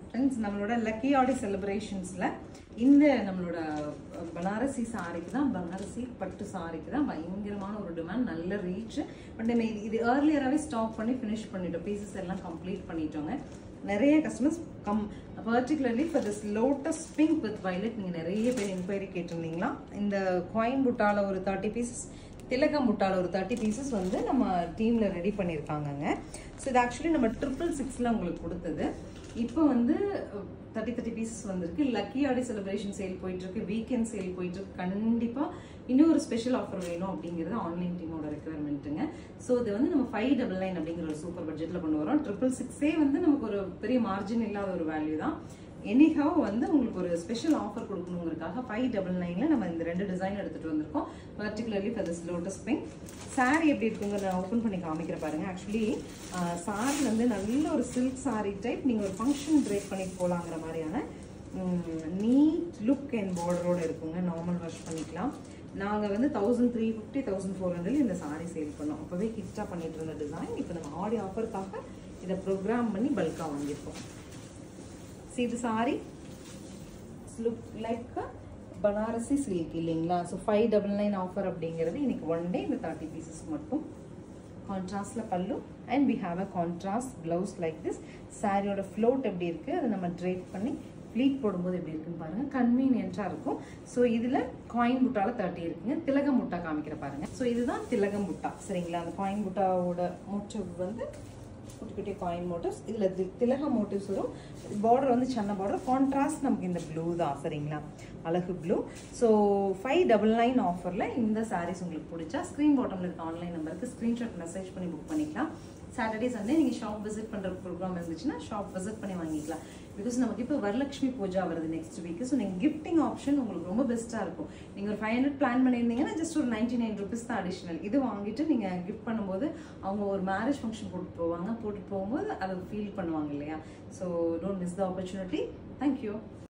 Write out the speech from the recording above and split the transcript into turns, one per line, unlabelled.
friends நம்மளோட lucky ஆடி செலிப்ரேஷன்ஸில் இந்த நம்மளோட அஹ், பனாரசி சாரிக்கு தான் பனாரசி பட்டு சாரிக்கு தான் பயங்கரமான ஒரு டிமாண்ட் நல்ல ரீச் பட் நம்ம இது- இது ஏர்லியராகவே ஸ்டாப் பண்ணி ஃபினிஷ் பண்ணிட்டோம் பீசஸ் எல்லாம் கம்ப்ளீட் பண்ணிட்டோங்க நிறைய customers come particularly for this lotus pink with violet நீங்கள் நிறைய பேர் என்கொயரி கேட்டிருந்தீங்களா இந்த காயின் புட்டால ஒரு தேர்ட்டி பீசஸ் திலகம் முட்டால ஒரு தேர்ட்டி பீசஸ் வந்து நம்ம டீமில் ரெடி பண்ணியிருக்காங்கங்க ஸோ இது ஆக்சுவலி நம்ம ட்ரிபிள் சிக்ஸில் உங்களுக்கு கொடுத்தது இப்போ வந்து தேர்ட்டி தேர்ட்டி பீசஸ் வந்திருக்கு லக்கி ஆடி செலிப்ரேஷன் சேல் போயிட்டுருக்கு வீக்கெண்ட் சேல் போயிட்டுருக்கு கண்டிப்பாக இன்னும் ஒரு ஸ்பெஷல் ஆஃபர் வேணும் அப்படிங்கிறது ஆன்லைன் டீமோட ரெக்குவயர்மெண்ட்டுங்க ஸோ இது வந்து நம்ம ஃபைவ் டபுள் நைன் அப்படிங்கிற ஒரு சூப்பர் பட்ஜெட்டில் கொண்டு வரோம் ட்ரிபிள் சிக்ஸே வந்து நமக்கு ஒரு பெரிய மார்ஜின் இல்லாத ஒரு வேல்யூ தான் எனிஹவ் வந்து உங்களுக்கு ஒரு ஸ்பெஷல் ஆஃபர் கொடுக்கணுங்கிறதுக்காக ஃபைவ் டபுள் நைனில் நம்ம இந்த ரெண்டு டிசைன் எடுத்துகிட்டு வந்திருக்கோம் particularly for this lotus pink sari எப்படி இருக்குங்க நான் ஓப்பன் பண்ணி காமிக்கிற பாருங்க ஆக்சுவலி சாரி வந்து நல்ல ஒரு சில்க் சாரி டைப் நீங்கள் ஒரு ஃபங்க்ஷன் ட்ரேப் பண்ணி போகலாங்கிற மாதிரியான நீட் லுக் அண்ட் பார்டரோட இருக்குங்க நார்மல் வாஷ் பண்ணிக்கலாம் நாங்கள் வந்து thousand three fifty thousand four hundred இந்த சாரி சேல் பண்ணோம் அப்போவே கிஃப்டாக பண்ணிட்டு இருந்த டிசைன் இப்போ நம்ம ஆடி ஆஃபருக்காக இதை ப்ரோக்ராம் பண்ணி பல்காக வாங்கியிருக்கோம் see the saree It's look like a Banarasi silk இல்லைங்களா so five double nine offer அப்படிங்கிறது இன்னைக்கு ஒன் டே இந்த தேர்ட்டி பீசஸ் மட்டும் கான்ட்ராஸ்டில் பல்லு and we have a contrast blouse like this சாரியோட ஃப்ளோட் எப்படி இருக்குது அதை நம்ம ட்ரேப் பண்ணி ஃப்ளீட் போடும்போது எப்படி இருக்குன்னு பாருங்க கன்வீனியன்ட்டாக இருக்கும் ஸோ இதில் காயின் புட்டால தேர்ட்டி இருக்குங்க திலகம் முட்டா காமிக்கிற பாருங்க ஸோ இதுதான் திலகம் முட்டா சரிங்களா அந்த காயின் புட்டாவோட மோட்டிவ் வந்து குட்டி குட்டி காயின் மோட்டிவ்ஸ் இதில் திலக மோட்டிவ்ஸ் வரும் பார்டர் வந்து சின்ன பார்டர் கான்ட்ராஸ்ட் நமக்கு இந்த ப்ளூ தான் சரிங்களா அழகு blue so five double nine ஆஃபரில் இந்த சாரீஸ் உங்களுக்கு பிடிச்சா ஸ்க்ரீன் பாட்டமில் இருக்க ஆன்லைன் நம்பருக்கு ஸ்க்ரீன்ஷாட் மெசேஜ் பண்ணி புக் பண்ணிக்கலாம் சாட்டர்டே சண்டே நீங்கள் ஷாப் விசிட் பண்ணுற ப்ரோக்ராம் இருந்துச்சுன்னா ஷாப் விசிட் பண்ணி வாங்கிக்கலாம் பிகாஸ் நமக்கு இப்போ வரலட்சுமி பூஜா வருது நெக்ஸ்ட் வீக் ஸோ நீங்கள் கிஃப்டிங் ஆப்ஷன் உங்களுக்கு ரொம்ப பெஸ்ட்டாக இருக்கும் நீங்கள் ஒரு ஃபைவ் ஹண்ட்ரட் பிளான் பண்ணியிருந்தீங்கன்னா ஜஸ்ட் ஒரு நைன்டி நைன் ருபீஸ் தான் அடிஷ்னல் இது வாங்கிட்டு நீங்கள் கிஃப்ட் பண்ணும்போது அவங்க ஒரு மேரேஜ் ஃபங்க்ஷன் போட்டு போவாங்க போட்டு போகும்போது அதை ஃபீல் பண்ணுவாங்க இல்லையா so don't miss the opportunity thank you